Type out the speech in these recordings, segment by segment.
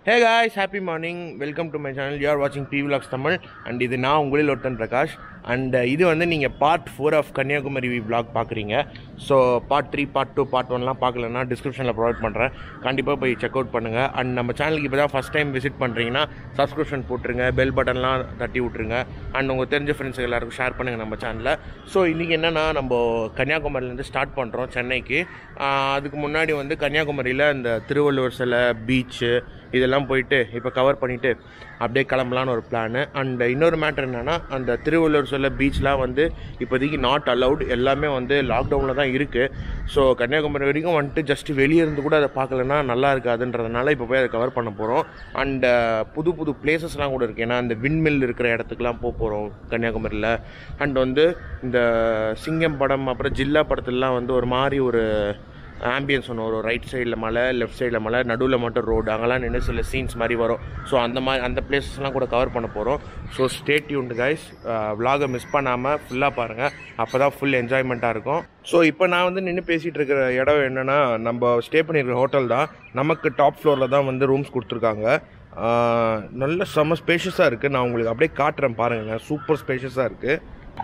Hey guys happy morning welcome to my channel you are வாட்சிங் B vlogs Tamil and இது நான் உங்களில் ஒருத்தன் பிரகாஷ் அண்ட் இது வந்து நீங்கள் part four of Kanyakumari vlog பார்க்குறீங்க so part three part two part ஒன்லாம் பார்க்கலன்னா டிஸ்கிரிப்ஷனில் ப்ரொவைட் பண்ணுறேன் கண்டிப்பாக போய் செக் அவுட் பண்ணுங்கள் அண்ட் நம்ம சேனலுக்கு இப்போ தான் ஃபஸ்ட் டைம் விசிட் பண்ணுறீங்கன்னா சப்ஸ்கிரிப்ஷன் போட்டுருங்க பெல் பட்டன்லாம் தட்டி விட்ருங்க அண்ட் உங்கள் தெரிஞ்ச ஃப்ரெண்ட்ஸுக்கு எல்லாருக்கும் ஷேர் பண்ணுங்கள் நம்ம சேனலில் ஸோ இன்றைக்கி என்னென்னா நம்ம கன்னியாகுமரியிலேருந்து ஸ்டார்ட் பண்ணுறோம் சென்னைக்கு ஆஹ் அதுக்கு முன்னாடி வந்து கன்னியாகுமரியில் இந்த திருவள்ளுவர் சிலை பீச்சு இதெல்லாம் போயிட்டு இப்போ கவர் பண்ணிவிட்டு அப்படியே கிளம்பலான்னு ஒரு பிளானு அண்ட் இன்னொரு மேட்டர் என்னென்னா அந்த திருவள்ளுவர் சிலை பீச்லாம் வந்து இப்போதைக்கு நாட் அலவுட் எல்லாமே வந்து லாக்டவுனில் தான் இருக்குது ஸோ கன்னியாகுமரி வரைக்கும் வந்துட்டு ஜஸ்ட் வெளியே இருந்து கூட அதை பார்க்கலன்னா நல்லா இருக்காதுன்றதுனால இப்போ போய் அதை கவர் பண்ண போகிறோம் அண்ட் புது புது பிளேசஸ்லாம் கூட இருக்குது ஏன்னா அந்த விண்மில் இருக்கிற இடத்துக்குலாம் போக போகிறோம் கன்னியாகுமரியில் அண்ட் வந்து இந்த சிங்கம் படம் அப்புறம் ஜில்லா படத்துலலாம் வந்து ஒரு மாதிரி ஒரு ஆம்பியன்ஸ் ஒன்று ஒரு ரைட் சைடில் மலை லெஃப்ட் சைடில் மலை நடுவில் மட்டும் ரோடு அங்கெல்லாம் நின்று சில சீன்ஸ் மாதிரி வரும் ஸோ அந்த மாதிரி அந்த பிளேசஸ்லாம் கூட கவர் பண்ண போகிறோம் ஸோ ஸ்டே டியூன்டு கைஸ் vlog-அ மிஸ் பண்ணாமல் ஃபுல்லாக பாருங்கள் அப்போ தான் ஃபுல் என்ஜாய்மெண்ட்டாக இருக்கும் ஸோ இப்போ நான் வந்து நின்று பேசிகிட்டு இருக்கிற இடம் என்னென்னா நம்ம ஸ்டே பண்ணியிருக்கிற ஹோட்டல் தான் நமக்கு டாப் ஃப்ளோரில் தான் வந்து ரூம்ஸ் கொடுத்துருக்காங்க ஆஹ் நல்ல செம்ம ஸ்பேஷியஸாக இருக்குது நான் உங்களுக்கு அப்படியே காட்டுறேன் பாருங்கள் சூப்பர் ஸ்பேஷியஸாக இருக்குது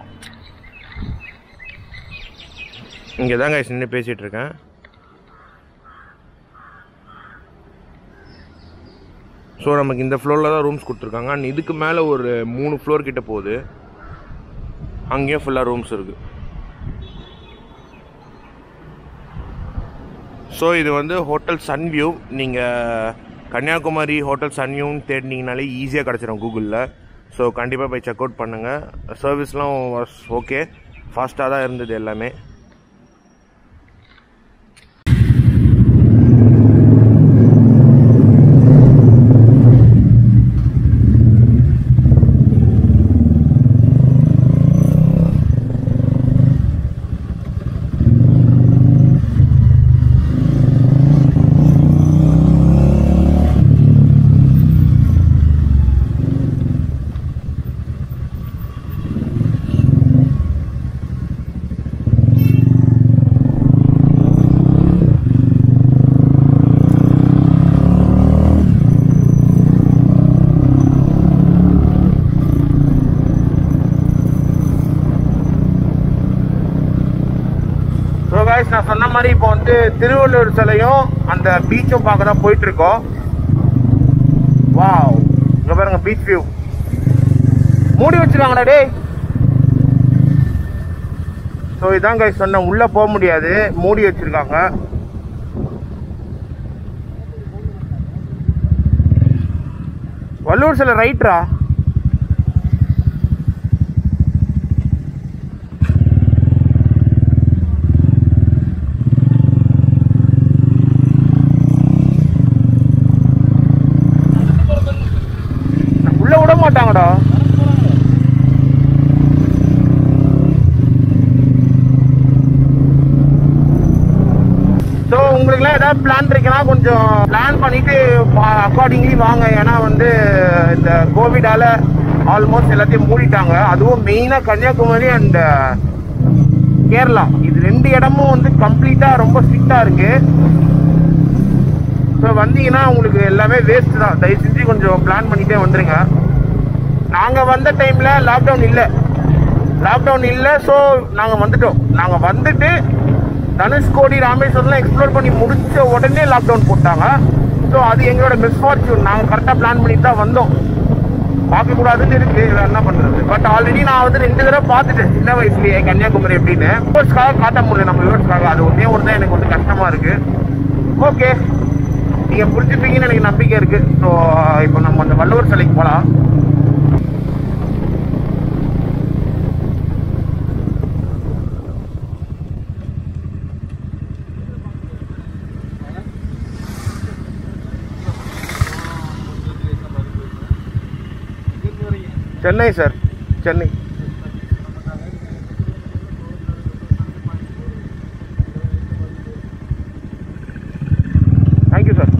இங்கே தான் கைஸ் நின்று பேசிகிட்டு இருக்கேன் ஸோ நமக்கு இந்த ஃப்ளோரில் தான் ரூம்ஸ் கொடுத்துருக்காங்க அண்ட் இதுக்கு மேலே ஒரு மூணு ஃப்ளோர் கிட்ட போகுது அங்கேயும் ஃபுல்லாக ரூம்ஸ் இருக்குது ஸோ இது வந்து ஹோட்டல் சன்வியூ நீங்கள் கன்னியாகுமரி ஹோட்டல் சன்வியூன்னு தேடினீங்கனாலே ஈஸியாக கிடச்சிரும் கூகுளில் ஸோ கண்டிப்பாக போய் செக் அவுட் பண்ணுங்கள் சர்வீஸ்லாம் ஓகே ஃபாஸ்ட்டாக தான் இருந்தது எல்லாமே ஸோ காய்ஸ் நான் சொன்ன மாதிரி இப்போ வந்து திருவள்ளுவர் சிலையும் அந்த பீச்சும் பார்க்க தான் போயிட்டு இருக்கோம் வாவ் இங்க பாருங்க பீச் வியூ மூடி வச்சிருக்காங்கடா டேய் ஸோ இதான் guys சொன்னேன் உள்ள போக முடியாது மூடி வச்சிருக்காங்க வள்ளுவர் சிலை ரைட்ரா உள்ள விட மாட்டாங்கடா ஸோ உங்களுக்குலாம் ஏதாவது பிளான் இருக்குன்னா கொஞ்சம் பிளான் பண்ணிட்டு அக்கார்டிங்லி வாங்க ஏன்னா வந்து இந்த கோவிடால ஆல்மோஸ்ட் எல்லாத்தையும் மூடிட்டாங்க அதுவும் மெயினாக கன்னியாகுமரி அண்ட் கேரளா இது ரெண்டு இடமும் வந்து கம்ப்ளீட்டாக ரொம்ப ஸ்ட்ரிக்டாக இருக்கு ஸோ வந்தீங்கன்னா உங்களுக்கு எல்லாமே வேஸ்ட் தான் தயவு செஞ்சு கொஞ்சம் பிளான் பண்ணிட்டே வந்துருங்க நாங்கள் வந்த டைமில் லாக்டவுன் இல்லை லாக்டவுன் இல்லை ஸோ நாங்கள் வந்துட்டோம் நாங்கள் வந்துட்டு தனுஷ்கோடி ராமேஸ்வரம்லாம் எக்ஸ்ப்ளோர் பண்ணி முடிச்ச உடனே லாக்டவுன் போட்டாங்க ஸோ அது எங்களோட மிஸ்ஃபார்ச்சூன் நாங்கள் கரெக்டாக பிளான் பண்ணிட்டு தான் வந்தோம் பார்க்கக்கூடாதுன்னு இருக்கு வேற என்ன பண்றது பட் ஆல்ரெடி நான் வந்து ரெண்டு தடவை பார்த்துட்டேன் சின்ன வயசுலயே கன்னியாகுமரி எப்படின்னு வியூவர்ஸ்க்காக காட்ட முடியல நம்ம வியூவர்ஸ்க்காக அது ஒன்றே ஒன்று தான் எனக்கு வந்து கஷ்டமா இருக்கு ஓகே நீங்க புரிஞ்சுப்பீங்கன்னு எனக்கு நம்பிக்கை இருக்கு ஸோ இப்போ நம்ம அந்த வள்ளுவர் சிலைக்கு போகலாம் Chennai sir Chennai thank you sir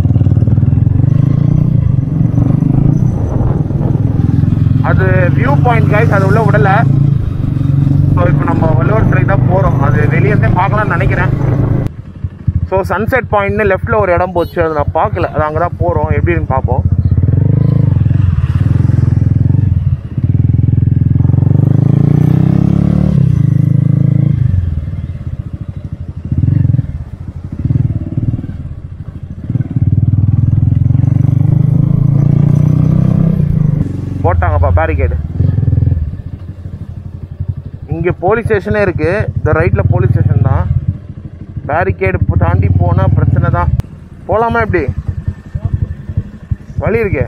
அது வியூ பாயிண்ட் கைஸ் அது உள்ள விடல ஸோ இப்போ நம்ம வள்ளுவர் சிலை தான் போகிறோம் அது வெளியே இருந்தே பார்க்கலாம்னு நினைக்கிறேன் ஸோ சன்செட் பாயிண்ட்னு லெஃப்ட்டில் ஒரு இடம் போச்சு அதை நான் பார்க்கல அது அங்கே தான் போகிறோம் எப்படின்னு பார்ப்போம் போட்டாங்கப்பா பேரிகேடு இங்கே போலீஸ் ஸ்டேஷனே இருக்குது இந்த ரைட்டில் போலீஸ் ஸ்டேஷன் தான் பேரிகேடு தாண்டி போனால் பிரச்சனை தான் போகலாமா எப்படி வழி இருக்கே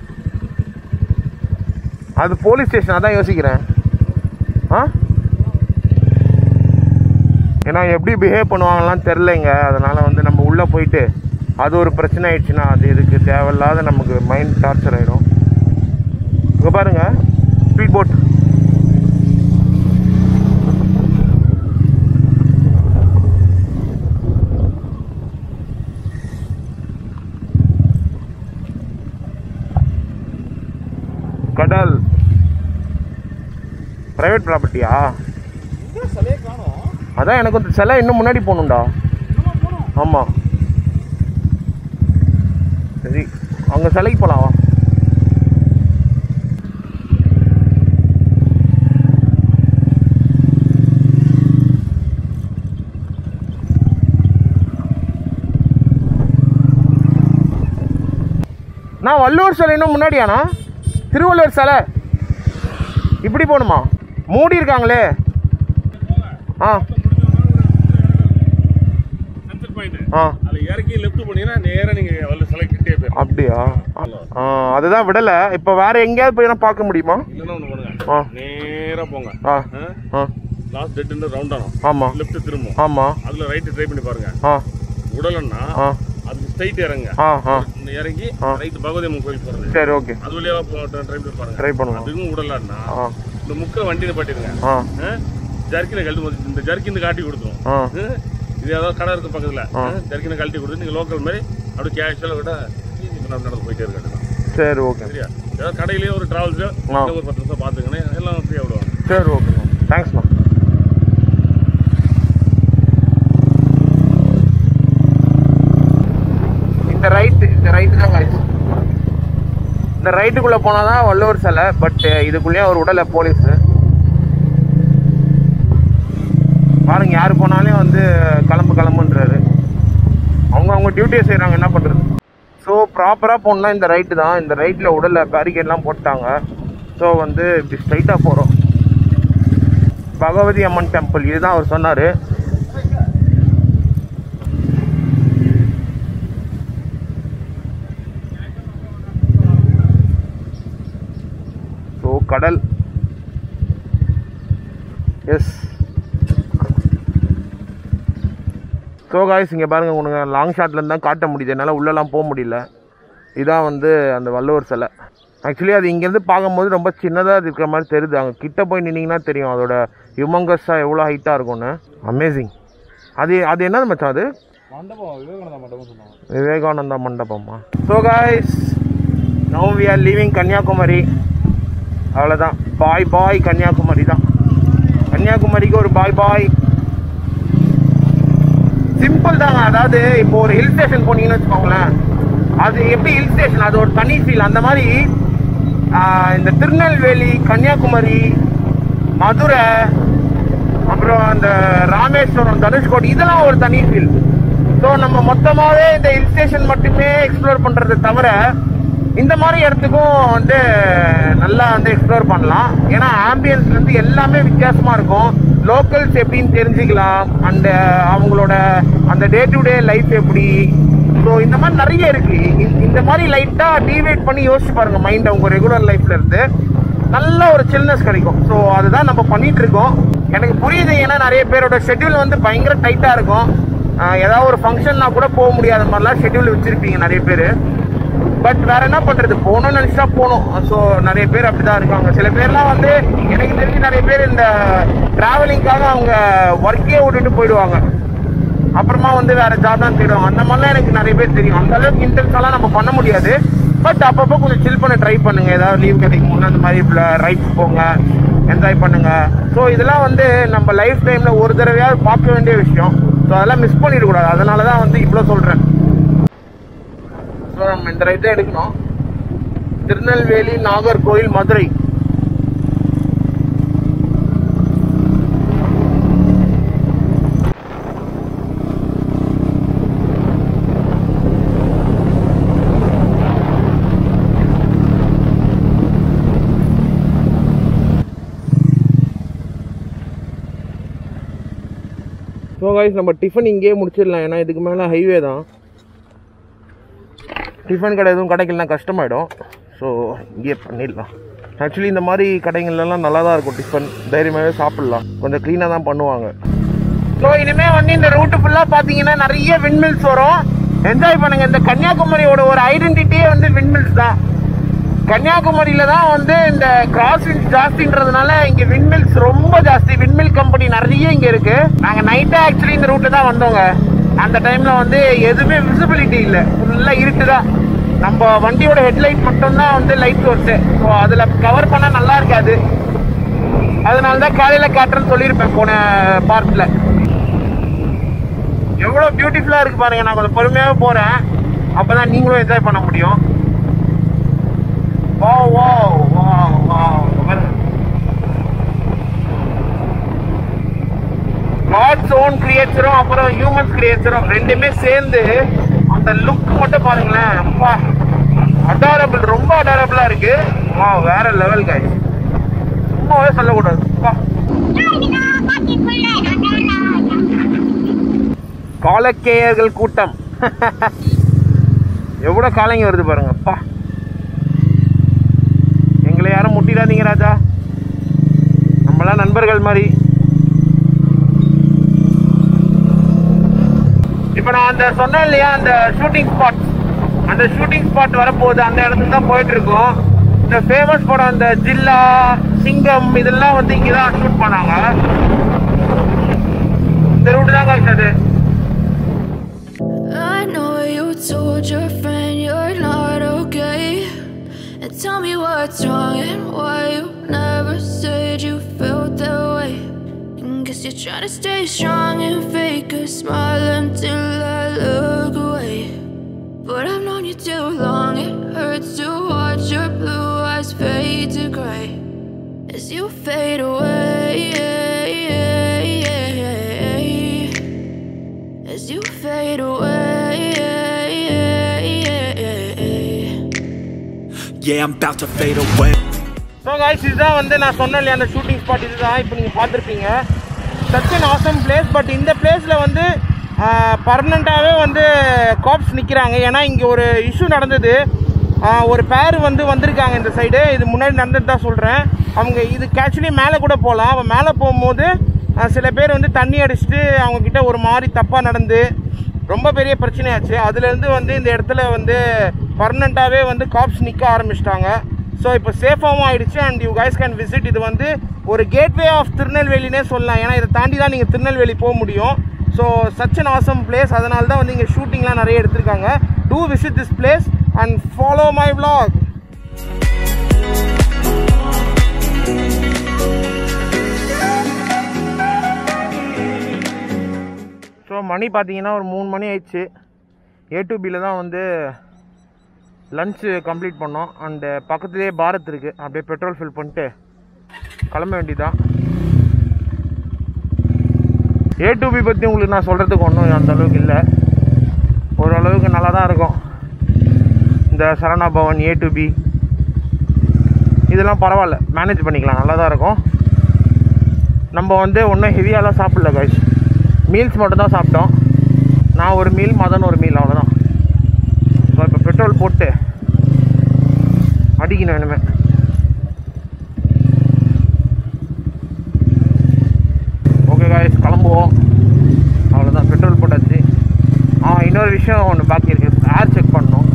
அது போலீஸ் ஸ்டேஷன் அதான் யோசிக்கிறேன் ஆ ஏன்னா எப்படி பிஹேவ் பண்ணுவாங்கலாம் தெரிலங்க அதனால் வந்து நம்ம உள்ளே போயிட்டு அது ஒரு பிரச்சனை ஆயிடுச்சுன்னா அது இதுக்கு தேவையில்லாத நமக்கு மைண்ட் டார்ச்சர் ஆகிடும் இங்கே பாருங்க ஸ்பீட் போட் கடல் பிரைவேட் ப்ராப்பர்ட்டியா சிலையை காணும் அதான் எனக்கு வந்து சிலை இன்னும் முன்னாடி போகணும்டா ஆமாம் சரி அங்கே சிலைக்கு போகலாம் வா நான் வள்ளுவர் சிலை இன்னும் முன்னாடியாண்ணா திருவள்ளுவர் சிலை இப்படி போகணுமா மூடி இருக்காங்களே ஆ சன்செட் பாயிண்ட் ஆ அதுல இறக்கி லெஃப்ட் பண்ணீங்கன்னா நேரா நீங்க வரல சிலை கிட்டே போயிடும் அப்படியா ஆ அதுதான் விடலை இப்போ வேற எங்கேயாவது போய் நான் பார்க்க முடியுமா இல்லைன்னா ஒண்ணு பண்ணுங்க ஆ நேரா போங்க ஆ ஆ லாஸ்ட் டெட் ரவுண்ட் ஆகும் ஆமாம் லெஃப்ட் திரும்பும் ஆமாம் அதுல ரைட் ட்ரை பண்ணி பாருங்க ஆ உடலன்னா ஆ அதுக்கு ஸ்ட்ரைட் இறங்க ஆ ஆ இந்த இறங்கி ஆ. ரைட் பகவதி அம்மன் கோயில் போறது சரி ஓகே அது வழியா ட்ரை பண்ணி பாருங்க ட்ரை பண்ணுவோம் அதுவும் உடலன்னா ஆ இந்த முக்கை வண்டி நிப்பாட்டிருங்க ஆ ஜர்க்கினை கழட்டி போது இந்த ஜர்க்கின் காட்டி கொடுத்துரும் ஆ ஆ, இது ஏதாவது கடை இருக்கு பக்கத்துல ஜர்க்கினை கழட்டி கொடுத்து நீங்க லோக்கல் மாதிரி அப்படியே கேஷுவலாக விட நடந்து போயிட்டே இருக்காது சரி ஓகே சரியா ஏதாவது கடையிலேயே ஒரு டிராவல்ஸோ ஆ. ஒரு பத்து நிமிஷம் பார்த்துக்கணும் எல்லாம் ஃப்ரீயாக விடுவாங்க சரி ஓகே தேங்க்ஸ்ண்ணா இந்த ரைட்டு இந்த ரைட்டு தான் guys. இந்த ரைட்டுக்குள்ளே போனால் தான் வள்ளுவர் சிலை பட் இதுக்குள்ளேயே ஒரு உடலை போலீஸு பாருங்க யார் போனாலும் வந்து கிளம்பு கிளம்புன்றாரு அவங்க அவங்க டியூட்டியை செய்கிறாங்க என்ன பண்ணுறது ஸோ ப்ராப்பராக போகணுன்னா இந்த ரைட்டு தான் இந்த ரைட்டில் உடலை பேரிகேட்லாம் போட்டாங்க ஸோ வந்து இப்படி ஸ்ட்ரைட்டாக போகிறோம் பகவதி அம்மன் டெம்பிள் இதுதான் அவர் சொன்னார் ஸோ கடல் எஸ் ஸோ காய்ஸ் இங்கே பாருங்கள் உனக்கு லாங் ஷாட்லேருந்து தான் காட்ட முடியுது என்னால் உள்ளெல்லாம் போக முடியல இதான் வந்து அந்த வள்ளுவர் சிலை ஆக்சுவலி அது இங்கேருந்து பார்க்கும்போது ரொம்ப சின்னதாக இருக்கிற மாதிரி தெரியுது அங்கே கிட்ட போய் நின்னீங்கன்னா தெரியும் அதோட ஹியூமங்கஸாக எவ்வளோ ஹைட்டாக இருக்கும்னு அமேசிங் அது அது என்னது மச்சான் அது மண்டபம் விவேகானந்தா மண்டபம் சொன்னாங்க விவேகானந்தா மண்டபமா so guys no we are leaving Kanyakumari அவ்வளோதான் பாய் பாய் கன்னியாகுமரி தான் கன்னியாகுமரிக்கு ஒரு பாய் பாய் சிம்பிள் தாங்க அதாவது இப்போ ஒரு ஹில் ஸ்டேஷன் போனீங்கன்னு வச்சுக்கோங்களேன் அது எப்படி ஹில் ஸ்டேஷன் அது ஒரு தனி ஃபீல் அந்த மாதிரி ஆஹ், இந்த திருநெல்வேலி கன்னியாகுமரி மதுரை அப்புறம் அந்த ராமேஸ்வரம் தனுஷ்கோடி இதெல்லாம் ஒரு தனி ஃபீல் ஸோ நம்ம மொத்தமாகவே இந்த ஹில் ஸ்டேஷன் மட்டுமே எக்ஸ்ப்ளோர் பண்ணுறதை தவிர இந்த மாதிரி இடத்துக்கும் வந்து நல்லா வந்து எக்ஸ்ப்ளோர் பண்ணலாம் ஏன்னா ஆம்பியன்ஸ்ல இருந்து எல்லாமே வித்தியாசமா இருக்கும் லோக்கல்ஸ் எப்படின்னு தெரிஞ்சுக்கலாம் அந்த அவங்களோட அந்த டே டு டே லைஃப் எப்படி ஸோ இந்த மாதிரி நிறைய இருக்கு இந்த- இந்த மாதிரி லைட்டா டீவேட் பண்ணி யோசிச்சு பாருங்க மைண்ட் அவங்க ரெகுலர் லைஃப்ல இருந்து நல்ல ஒரு சில்னஸ் கிடைக்கும் ஸோ அதுதான் நம்ம பண்ணிட்டு இருக்கோம் எனக்கு புரியுது ஏன்னா நிறைய பேரோட ஷெட்யூல் வந்து பயங்கர டைட்டா இருக்கும் ஆஹ் ஏதாவது ஒரு ஃபங்க்ஷன்னா கூட போக முடியாத மாதிரிலாம் ஷெட்யூல் வச்சிருப்பீங்க நிறைய பேர் பட் வேற என்ன பண்றது போகணும்னு நினைச்சா போகணும் ஸோ நிறைய பேர் அப்படிதான் இருக்காங்க சில பேர்லாம் வந்து எனக்கு தெரிஞ்சு நிறைய பேர் இந்த டிராவலிங்காக அவங்க ஒர்க்கே விட்டுட்டு போயிடுவாங்க அப்புறமா வந்து வேற ஜாப் தான் தேடுவாங்க அந்த மாதிரிலாம் எனக்கு நிறைய பேர் தெரியும் அந்த அளவுக்கு இன்டென்ஸாலாம் நம்ம பண்ண முடியாது பட் அப்பப்போ கொஞ்சம் சில் பண்ண ட்ரை பண்ணுங்க ஏதாவது லீவ் கிடைக்கும் முன்னே அந்த மாதிரி ரைட்ஸ் போங்க என்ஜாய் பண்ணுங்க ஸோ இதெல்லாம் வந்து நம்ம லைஃப் டைமில் ஒரு தடவையாவது பார்க்க வேண்டிய விஷயம் ஸோ அதெல்லாம் மிஸ் பண்ணிடக்கூடாது அதனால தான் வந்து இவ்வளோ சொல்கிறேன் ஸோ நம்ம இந்த ரைட் தான் எடுக்கணும் திருநெல்வேலி நாகர்கோயில் மதுரை ஸோ கைஸ் நம்ம டிஃபன் இங்கேயே முடிச்சிடலாம் ஏன்னா இதுக்கு மேலே ஹைவே தான் டிஃபன் கடை எதுவும் கிடைக்கலனா கஷ்டமாயிடும் ஸோ இங்கேயே பண்ணிடலாம் ஆக்சுவலி இந்த மாதிரி கடைகள்லாம் நல்லா தான் இருக்கும் டிஃபன் தைரியமாகவே சாப்பிட்லாம் கொஞ்சம் க்ளீனாக தான் பண்ணுவாங்க ஸோ இனிமேல் வந்து இந்த ரூட்டு ஃபுல்லாக பார்த்தீங்கன்னா நிறைய விண்மில்ஸ் வரும் என்ஜாய் பண்ணுங்க இந்த கன்னியாகுமரியோட ஒரு ஐடென்டிட்டியே வந்து விண்மில்ஸ் தான் கன்னியாகுமரியில தான் வந்து இந்த கிராஸ் விண்ட் ஜாஸ்தின்றதுனால இங்க விண்மில்ஸ் ரொம்ப ஜாஸ்தி விண்மில் கம்பெனி நிறைய இங்க இருக்கு நாங்க நைட்டா ஆக்சுவலி இந்த ரூட்ல தான் வந்தோங்க அந்த டைம்ல வந்து எதுவுமே விசிபிலிட்டி இல்ல ஃபுல்லா இருட்டு தான் நம்ம வண்டியோட ஹெட்லைட் மட்டும் தான் வந்து லைட் சோர்ஸ் ஸோ அதுல கவர் பண்ணா நல்லா இருக்காது அதனால தான் காலையில காட்டுறேன்னு சொல்லியிருப்பேன் போன பார்ட்ல எவ்வளவு பியூட்டிஃபுல்லா இருக்கு பாருங்க நான் கொஞ்சம் பொறுமையாவே போறேன் அப்பதான் நீங்களும் என்ஜாய் பண்ண முடியும் Wow, wow, wow, wow. God's own கிரியேச்சரும் அப்புறம் ஹியூமன்ஸ் கிரியேச்சரும் ரெண்டுமே சேர்ந்து அந்த லுக் மட்டும் பாருங்களேன் அப்பா அடாரபிள் ரொம்ப அடாரபிளா இருக்கு வா வேற லெவல் காய் சும்மாவே சொல்லக்கூடாது அப்பா காலக்கேயர்கள் கூட்டம் எவ்வளவு காலைங்க வருது பாருங்க அப்பா எங்களை யாரும் முட்டிடாதீங்க ராஜா நம்மளாம் நண்பர்கள் மாதிரி இப்போ நான் அந்த சொன்னேன் இல்லையா அந்த ஷூட்டிங் ஸ்பாட் அந்த ஷூட்டிங் ஸ்பாட் வரப்போகுது அந்த இடத்துக்கு தான் போயிட்டு இருக்கோம் இந்த ஃபேமஸ் படம் அந்த ஜில்லா சிங்கம் இதெல்லாம் வந்து இங்கே தான் ஷூட் பண்ணாங்க இந்த ரூட் தான் காய்ச்சி அது I know you told your friend you're not okay. And tell me what's wrong and why you never said you felt that way. And guess you're trying to stay strong and fake a smile until I look away. But I've known you too long, it hurts to watch your blue eyes fade to gray as you fade away. As you fade away. Yeah, I'm about to fade away. So guys இதுதான் வந்து நான் சொன்னேன் இல்லையா அந்த shooting spot இதுதான் இப்போ நீங்கள் பார்த்துருப்பீங்க such an awesome place but இந்த பிளேஸில் வந்து பர்மனண்ட்டாகவே வந்து காப்ஸ் நிற்கிறாங்க ஏன்னா இங்கே ஒரு இஷ்யூ நடந்தது ஆஹ் ஒரு பேர் வந்து வந்திருக்காங்க இந்த சைடு இது முன்னாடி நடந்தது தான் சொல்கிறேன் அவங்க இதுக்கு ஆக்சுவலி மேலே கூட போகலாம் அவன் மேலே போகும்போது ஆஹ் சில பேர் வந்து தண்ணி அடிச்சுட்டு அவங்க கிட்ட ஒரு மாதிரி தப்பாக நடந்து ரொம்ப பெரிய பிரச்சனையாச்சு அதுலேருந்து வந்து இந்த இடத்துல வந்து பர்மனண்ட்டாகவே வந்து காப்ஸ் நிற்க ஆரம்பிச்சிட்டாங்க ஸோ இப்போ சேஃபாகவும் ஆயிடுச்சு and you guys can visit இது வந்து ஒரு கேட்வே ஆஃப் திருநெல்வேலினே சொல்லலாம் ஏன்னா இதை தாண்டி தான் நீங்கள் திருநெல்வேலி போக முடியும் so such an awesome place அதனால தான் வந்து இங்கே ஷூட்டிங்லாம் நிறைய எடுத்திருக்காங்க to visit this place and follow my vlog so மணி பார்த்தீங்கன்னா ஒரு மூணு மணி ஆயிடுச்சு ஏ டு பியில் தான் வந்து லஞ்சு கம்ப்ளீட் பண்ணோம் அண்டு பக்கத்துலேயே பாரத் இருக்குது அப்படியே பெட்ரோல் ஃபில் பண்ணிட்டு கிளம்ப வேண்டியதான் ஏ டு பி பற்றி உங்களுக்கு நான் சொல்கிறதுக்கு ஒன்றும் அந்த அளவுக்கு இல்லை ஓரளவுக்கு நல்லா தான் இருக்கும் இந்த சரணா பவன் ஏ டு பி இதெல்லாம் பரவாயில்ல மேனேஜ் பண்ணிக்கலாம் நல்லா தான் இருக்கும் நம்ம வந்து ஒன்றும் ஹெவியாலாம் சாப்பிடல கைஸ் மீல்ஸ் மட்டும் தான் சாப்பிட்டோம் நான் ஒரு மீல் மதன் ஒரு மீல் அவ்வளோதான் ஸோ இப்போ பெட்ரோல் போட்டு அடிக்கணும் இனிமே ஓகே காய்ஸ் கிளம்புவோம் அவ்வளோதான் பெட்ரோல் போட்டாச்சு ஆ இன்னொரு விஷயம் ஒன்று பாக்கி இருக்குது ஏர் செக் பண்ணணும்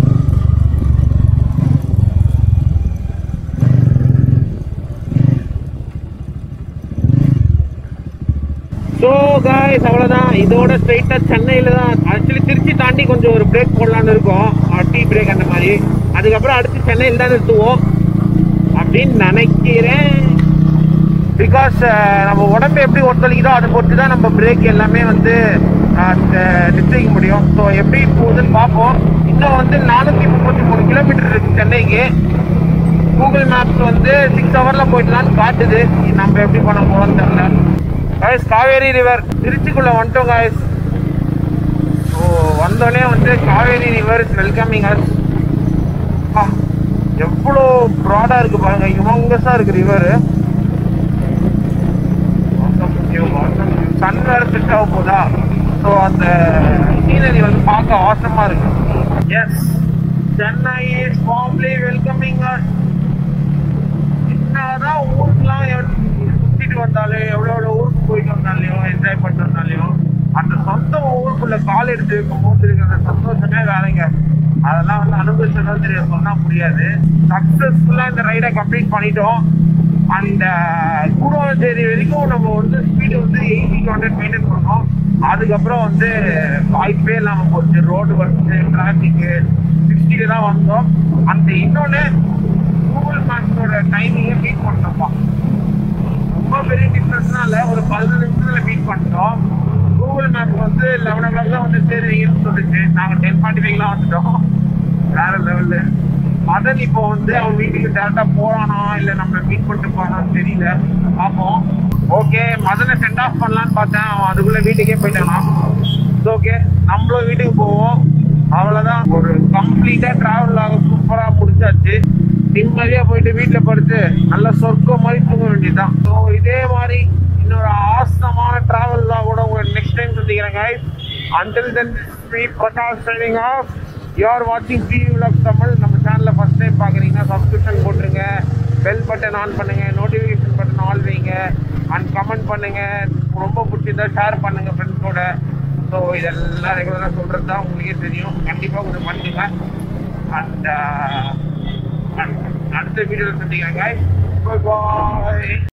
ஸோ காய்ஸ் அவ்வளோதான் இதோட ஸ்ட்ரைட்டாக சென்னையில் தான் ஆக்சுவலி திருச்சி தாண்டி கொஞ்சம் ஒரு பிரேக் போடலான்னு இருக்கோம் டீ பிரேக் அந்த மாதிரி அதுக்கப்புறம் அடுத்து சென்னையில் தான் நிறுத்துவோம் அப்படின்னு நினைக்கிறேன் பிகாஸ் நம்ம உடம்பு எப்படி ஒத்துழைக்குதோ அதை பொறுத்து தான் நம்ம பிரேக் எல்லாமே வந்து நிச்சயிக்க முடியும் ஸோ எப்படி போகுதுன்னு பார்ப்போம் இன்னும் வந்து நானூற்றி முப்பத்தி மூணு கிலோமீட்டர் இருக்கு சென்னைக்கு கூகுள் மேப்ஸ் வந்து சிக்ஸ் ஹவரில் போயிடலான்னு காட்டுது நம்ம எப்படி பண்ண போகிறோம்னு தெரியல காய்ஸ் காவேரி ரிவர் திருச்சிக்குள்ளே வந்துட்டோம் காய்ஸ் ஸோ வந்தோடனே வந்து Kaveri river is welcoming us எவ்வளோ ப்ராடாக இருக்கு பாருங்க இவங்கஸாக இருக்கு ரிவர் சன் வேறு செட் ஆக போதா ஸோ அந்த சீனரி வந்து பார்க்க ஆசமாக இருக்கு yes Chennai is formally welcoming us என்னதான் ஊருக்குலாம் எவ்வளவு சுத்திட்டு வந்தாலும் எவ்வளோ எவ்வளோ ஊருக்கு போயிட்டு வந்தாலையும் என்ஜாய் பண்ணிட்டு வந்தாலையும் அந்த சொந்த ஊருக்குள்ள கால் எடுத்து வைக்கும் போது இருக்கிற சந்தோஷமே வேலைங்க அதெல்லாம் வந்து அனுபவிச்சதான் தெரியும் சொன்னா முடியாது சக்சஸ்ஃபுல்லா இந்த ரைடை கம்ப்ளீட் பண்ணிட்டோம் அந்த கூடவாஞ்சேரி வரைக்கும் நம்ம வந்து ஸ்பீடு வந்து எயிட்டி ஹண்ட்ரட் மெயின்டைன் பண்ணோம் அதுக்கப்புறம் வந்து வாய்ப்பே இல்லாம போச்சு ரோடு வந்து டிராஃபிக்கு சிக்ஸ்டிக்கு தான் வந்தோம் அந்த இன்னொன்னு கூகுள் மேப்ஸோட டைமிங்கை மீட் பண்ணோம்ப்பா ரொம்ப பெரிய டிஃப்ரென்ஸ்லாம் இல்லை ஒரு பதினஞ்சு நிமிஷத்துல மீட் பண்ணிட்டோம் கூகுள் மேப் வந்து லெவன் ஓ கிளாக் தான் வந்து சேருவீங்கன்னு சொல்லிச்சு நாங்கள் டென் ஃபார்ட்டி ஃபைவ்லாம் வந்துட்டோம் வேற லெவலு மதன் இப்போ வந்து அவன் வீட்டுக்கு டேரக்டா போறானா இல்லை நம்ம மீட் பண்ணிட்டு போறானான்னு தெரியல பார்ப்போம் ஓகே மதனை சென்ட் ஆஃப் பண்ணலான்னு பார்த்தேன் அவன் அதுக்குள்ள வீட்டுக்கே போயிட்டானா ஓகே நம்மளும் வீட்டுக்கு போவோம் அவ்வளவுதான் ஒரு கம்ப்ளீட்டா டிராவல் ஆக சூப்பரா முடிச்சாச்சு நிம்மதியா போயிட்டு வீட்டுல படுத்து நல்ல சொர்க்கம் மாதிரி தூங்க வேண்டியதுதான் ஸோ இதே மாதிரி இன்னொரு ஆசமான டிராவல்லாம் கூட உங்க நெக்ஸ்ட் டைம் சந்திக்கிறேன் guys until then Shri Prakash signing off you are watching B vlog Tamil நம்ம சேனல்ல ஃபர்ஸ்ட் டைம் பாக்குறீங்கன்னா சப்ஸ்கிரிப்ஷன் போட்டுருங்க பெல் பட்டன் ஆன் பண்ணுங்க நோட்டிஃபிகேஷன் பட்டன் ஆல் வைங்க அண்ட் கமெண்ட் பண்ணுங்க ரொம்ப பிடிச்சிருந்தா ஷேர் பண்ணுங்க ஃப்ரெண்ட்ஸோட ஸோ இதெல்லாம் ரெகுலராக சொல்கிறது தான் உங்களுக்கே தெரியும் கண்டிப்பாக கொஞ்சம் பண்ணுங்க அண்ட் அடுத்த வீடியோவில் சந்திக்கிறேன் guys. Bye bye